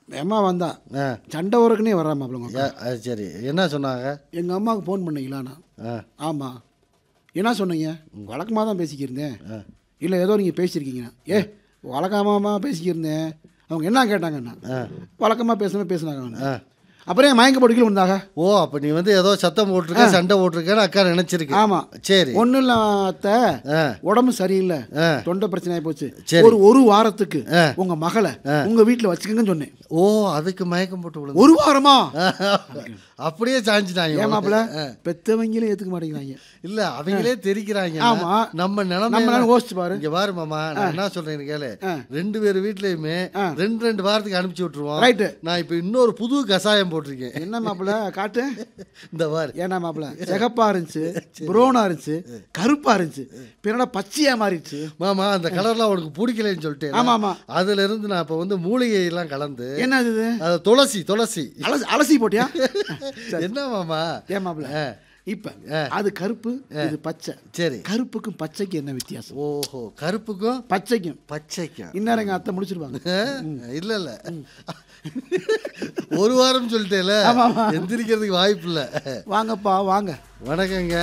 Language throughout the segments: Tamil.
ஏமா வந்தா ஆ சண்டை உறக்குனே வர்றா மாப்பிள்ள ஏ, அது சரி என்ன சொன்னாங்க எங்கள் அம்மாவுக்கு ஃபோன் பண்ணீங்களா நான் ஆ ஆமாம் என்ன சொன்னீங்க வழக்கமாக தான் பேசிக்கிருந்தேன் ஆ. இல்லை ஏதோ நீங்கள் பேசியிருக்கீங்க ஏ வழக்கமாக பேசிக்கிருந்தேன் அவங்க என்ன கேட்டாங்கண்ணா வழக்கமாக பேசணும் பேசுனாங்க ஆ. அப்புறம் ஏன் மயக்க போட்டுக்கல வந்தாங்க ஓ அப்போ நீ வந்து ஏதோ சத்தம் போட்டிருக்க சண்டை போட்டிருக்கேன்னு அக்கா நினைச்சிருக்கு ஆமாம் சரி ஒன்றும் இல்லை அத்தை ஆ உடம்பு சரியில்லை ஆ. தொண்டை பிரச்சனை ஆகி போச்சு சரி. ஒரு ஒரு வாரத்துக்கு ஆ. உங்க மகளை உங்க வீட்டில் வச்சுக்கங்கன்னு சொன்னேன் ஓ அதுக்கு மயக்கம் போட்டு விழுந்து ஒரு வாரமா அப்படியே சாஞ்சிட்டாங்க ஏமாப்பிள உனக்கு. பெத்தவங்களே ஏத்துக்க மாட்டேங்கிறாங்க இல்ல அவங்களே தெரிக்கிறாங்க ஆமா. நம்ம நிலைமை நம்ம நிலைமை யோசிச்சு பாரு. இங்க பாரு மாமா நான் என்ன சொல்றேன் கேளு ஆ. ரெண்டு பேர் வீட்லயுமே ஆ. ரெண்டு ரெண்டு வாரத்துக்கு அனுப்பிச்சு விட்டுருவோம் ரைட்டு. நான் இப்ப இன்னொரு புது கசாயம் போட்டிருக்கேன் என்ன மாப்பிள காட்டு இந்த பாரு ஏன்னா மாப்பிள சிகப்பா இருந்துச்சு புரோனா இருந்துச்சு கருப்பா இருந்துச்சு பிறடா பச்சையா மாறிடுச்சு மாமா அந்த கலர்லாம் உனக்கு பிடிக்கலன்னு சொல்லிட்டு ஆமா, ஆமா. அதுல இருந்து நான் இப்ப வந்து மூலிகை எல்லாம் கலந்து என்ன இது அது துளசி துளசி அலசி அலசி போட்டியா என்ன மாமா ஏன் மாப்பிள ஆ. இப்ப அது கருப்பு இது பச்சை சரி கருப்புக்கும் பச்சைக்கும் என்ன வித்தியாசம் ஓஹோ கருப்புக்கும் பச்சைக்கும் பச்சைக்கும் இந்நேரம் எங்க அத்தை முடிச்சிருவாங்க ஆ? இல்ல இல்ல ஒரு வாரம் சொல்லிட்டேல ஆமா, ஆமா. எந்திரிக்கிறதுக்கு வாய்ப்பு இல்ல வாங்கப்பா வாங்க வணக்கங்க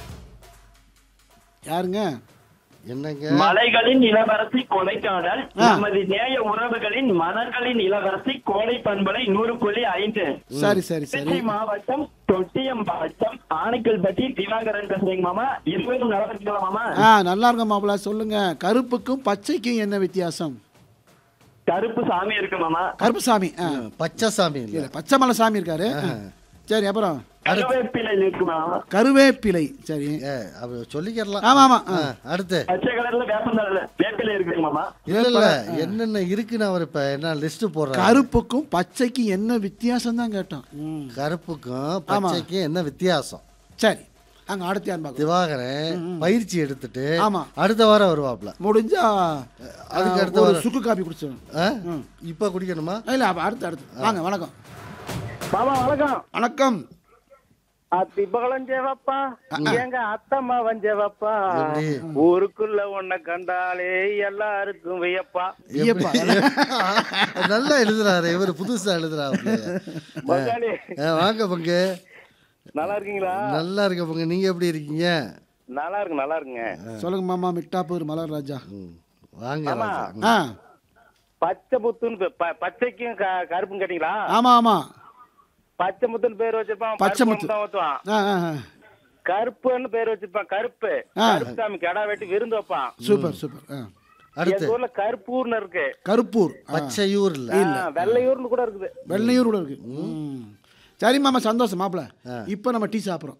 யாருங்க என்னங்க மலைகளின் இளவரசி கொடைக்கானல் நமது நேய உறவுகளின் மலர்களின் இளவரசி கோடை பண்பலை நூறு புள்ளி ஐந்து சரி சரி சரி திருச்சி மாவட்டம் தொட்டியம் மாவட்டம் ஆனைக்கல்பட்டி திவாகரன் பேசுறீங்க மாமா இருவரும் நல்லா இருக்கீங்களா மாமா ஆ நல்லா இருக்க மாப்பிள சொல்லுங்க கருப்புக்கும் பச்சைக்கும் என்ன வித்தியாசம் கருப்பு சாமி இருக்கு மாமா கருப்பு சாமி ஆ பச்சை சாமி இல்ல இல்ல பச்சை மலை சாமி இருக்காரு சரி அப்புறம் கருவேப்பிலை இருக்கு மாமா கருவேப்பிலை சரி ஏ, அவ சொல்லிக்கிறலாம் ஆமா ஆமா ஆ. ஆ, அடுத்து பச்சை கலர்ல வேப்பந்தல வேப்பிலை இருக்கு மாமா இல்ல இல்ல என்னென்ன இருக்குன்னு அவர் இப்ப என்ன லிஸ்ட் போடுறாரு கருப்புக்கும் பச்சைக்கும் என்ன வித்தியாசம் தான் கேட்டோம் ம். கருப்புக்கும் பச்சைக்கும் என்ன வித்தியாசம் சரி அங்க அடுத்து யார் பார்க்கலாம் திவாகரன் பயிற்சி எடுத்துட்டு ஆமா. அடுத்த வாரம் வருவாப்ல முடிஞ்சா அதுக்கு ஆ, அடுத்த ஒரு வாரம். சுக்கு காப்பி குடிச்சோம் ஆ? இப்ப குடிக்கணுமா இல்ல அப்ப அடுத்து அடுத்து வாங்க வணக்கம் மாமா வணக்கம் வணக்கம் அத்தி பகலஞ்சேவப்பா எங்க அத்தம்மா வஞ்சவப்பா எப்படி? ஊருக்குள்ள உன்னை கண்டாலே எல்லாருக்கும் வியப்பா ஐயப்பா நல்லா எழுதுறாரு இவர் புதுசா எழுதுறாரு பங்காளி வாங்க பங்கு நல்லா இருக்கீங்களா நல்லா இருக்க பங்கு நீங்க எப்படி இருக்கீங்க நல்லா இருக்கு நல்லா இருக்குங்க சொல்லுங்க மாமா மிட்டாப்பூர் மலர் ராஜா ம். வாங்க ஆமா. ராஜா. ஆ பச்சை முத்துன்னு பே- ப- பச்சைக்கும் க- கருப்பும் கேட்டீங்களா ஆமா ஆமா பச்சை முத்துன்னு பேர் வச்சிருப்பான் பச்சை கருப்பு முத்து. தான் ஊத்துவான் ஆ ஆ ஆ. கருப்புன்னு பேர் வச்சிருப்பான் கருப்பு ஆ. கருப்பு சாமி கடா வெட்டி விருந்து வைப்பான் சூப்பர் சூப்பர் ஆ. அடுத்து எங்க ஊர்ல கருப்பூர்னு இருக்கு கருப்பூர் ஆ. பச்சையூர் இல்ல ஆ, வெள்ளையூர்னு கூட இருக்குது வெள்ளையூர் கூட இருக்கு ம். சரி மாமா சந்தோஷம் மாப்பிள இப்போ நம்ம டீ சாப்பிட்றோம்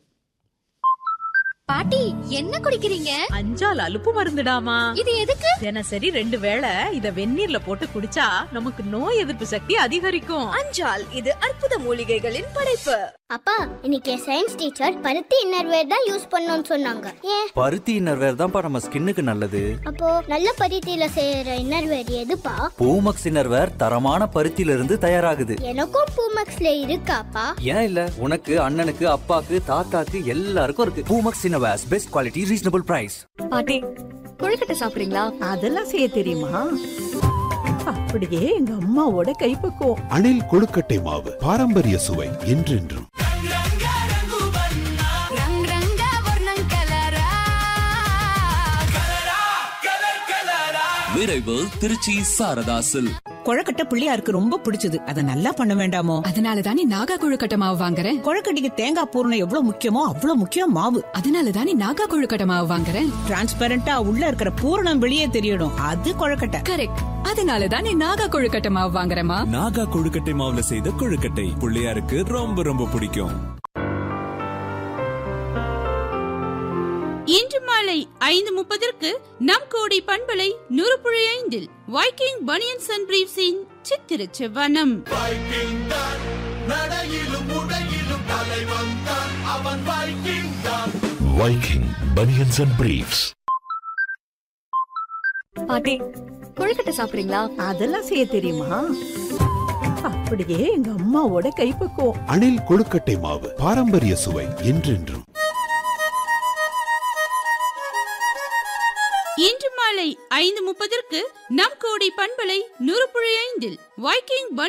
பாட்டி என்ன குடிக்கிறீங்க அஞ்சால் அலுப்பு மருந்துடாமா இது எதுக்கு தினசரி ரெண்டு வேளை இத வெந்நீர்ல போட்டு குடிச்சா நமக்கு நோய் எதிர்ப்பு சக்தி அதிகரிக்கும் அஞ்சால் இது அற்புத மூலிகைகளின் படைப்பு அப்பா இன்னைக்கு சயின்ஸ் டீச்சர் பருத்தி இன்னர்வேர் தான் யூஸ் பண்ணணும்னு சொன்னாங்க ஏன் பருத்தி இன்னர்வேர் தான்ப்பா நம்ம ஸ்கின்னுக்கு நல்லது அப்போ நல்ல பருத்தியில செய்யற இன்னர்வேர் எதுப்பா பூமக்ஸ் இன்னர்வேர் தரமான பருத்தியில இருந்து தயாராகுது எனக்கும் பூமக்ஸ்ல இருக்காப்பா ஏன் இல்ல உனக்கு அண்ணனுக்கு அப்பாக்கு தாத்தாக்கு எல்லாருக்கும் இருக்கு Poomex innerwears best quality reasonable price பாட்டி கொழுக்கட்டை சாப்பிடுறீங்களா அதெல்லாம் செய்ய தெரியுமா அப்படியே எங்க அம்மாவோட கைப்பக்குவம் அணில் கொழுக்கட்டை மாவு பாரம்பரிய சுவை என்றென்றும் ரங் ரங்க வர்ணம் கலரா விரைவு திருச்சி சாரதாசில் கொழக்கட்டை பிள்ளையாருக்கு ரொம்ப பிடிச்சது அத நல்லா பண்ண வேண்டாமோ அதனால தானே நாகா கொழுக்கட்டை மாவு வாங்குறேன் கொழக்கட்டைக்கு தேங்காய் பூரணம் எவ்வளவு முக்கியமோ அவ்வளவு முக்கியம் மாவு அதனால தானே நாகா கொழுக்கட்டை மாவு வாங்குறேன் டிரான்ஸ்பரண்டா உள்ள இருக்கிற பூரணம் வெளியே தெரியணும் அது கொழக்கட்டை கரெக்ட் அதனால தானே நாகா கொழுக்கட்டை மாவு வாங்குறேமா நாகா கொழுக்கட்டை மாவுல செய்த கொழுக்கட்டை பிள்ளையாருக்கு ரொம்ப ரொம்ப பிடிக்கும் இன்று மாலை ஐந்து முப்பதற்கு நம் கோடி பண்பலை நூறு புள்ளி ஐந்தில் வைக்கிங் பனியன்ஸ் அண்ட் பிரீவ்ஸின் சித்திர செவ்வனம் வைக்கிங் பனியன்ஸ் அண்ட் பிரீஃப்ஸ் பாட்டி கொழுக்கட்டை சாப்பிடுறீங்களா அதெல்லாம் செய்ய தெரியுமா அப்படியே எங்க அம்மாவோட கைப்பக்குவம் அணில் கொழுக்கட்டை மாவு பாரம்பரிய சுவை என்றென்றும் இன்று மாலை ஐந்து முப்பதற்கு நம் கோடி பண்பலை நூறு புள்ளி ஐந்தில் வைக்கிங்